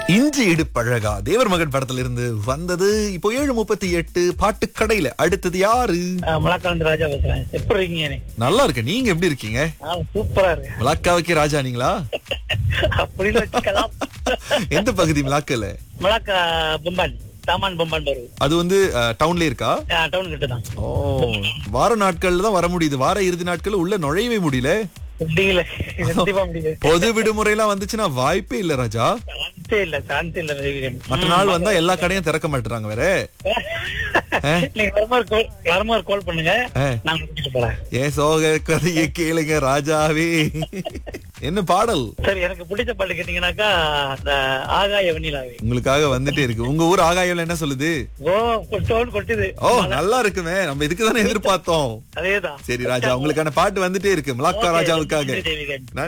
இஞ்சி இடுப்பழகா தேவர் மகன் படத்துல இருந்து வந்தது இப்போ ஏழு முப்பத்தி எட்டு பாட்டு கடையில அடுத்தது யாரு மலாக்காந்து ராஜா பேசுறேன் எப்படி இருக்கீங்க நீ? நல்லா இருக்கு நீங்க எப்படி இருக்கீங்க ஆ, சூப்பரா இருக்கு மிளாக்காவுக்கே ராஜா நீங்களா அப்படின்னு வச்சுக்கலாம் எந்த பகுதி மிளாக்கல மலாக்கா பொம்பான் சாமான் பொம்பான் வருது அது வந்து டவுன்ல இருக்கா டவுன் கிட்ட தான் ஓ வார நாட்கள்ல தான் வர முடியுது வார இறுதி நாட்கள்ல உள்ள நுழையவே முடியல முடியல கண்டிப்பா முடியல பொது விடுமுறைலாம் வந்துச்சுன்னா வாய்ப்பே இல்ல ராஜா சான்ஸே இல்ல சான்ஸே இல்ல ரவிகரன். மற்ற நாள் வந்தா எல்லா கடையும் திறக்க மாட்டுறாங்க வேற நீங்க வரும்போது call- வரும்போது கால் பண்ணுங்க ஆ. நான் கூட்டிட்டு போறேன் ஏன் சோக கதையை கேளுங்க ராஜாவே என்ன பாடல் சரி எனக்கு பிடிச்ச பாட்டு கேட்டீங்கன்னாக்கா அந்த ஆகாய வெண்ணிலாவே உங்களுக்காக வந்துட்டே இருக்கு உங்க ஊர் ஆகாயம்ல என்ன சொல்லுது ஓ கொட்டோன்னு கொட்டுது ஓ நல்லா இருக்குமே நம்ம இதுக்கு தானே எதிர்பார்த்தோம் அதேதான் சரி ராஜா உங்களுக்கான பாட்டு வந்துட்டே இருக்கு மிளாக்கா ராஜாவுக்காக தேவிகன் நன்றி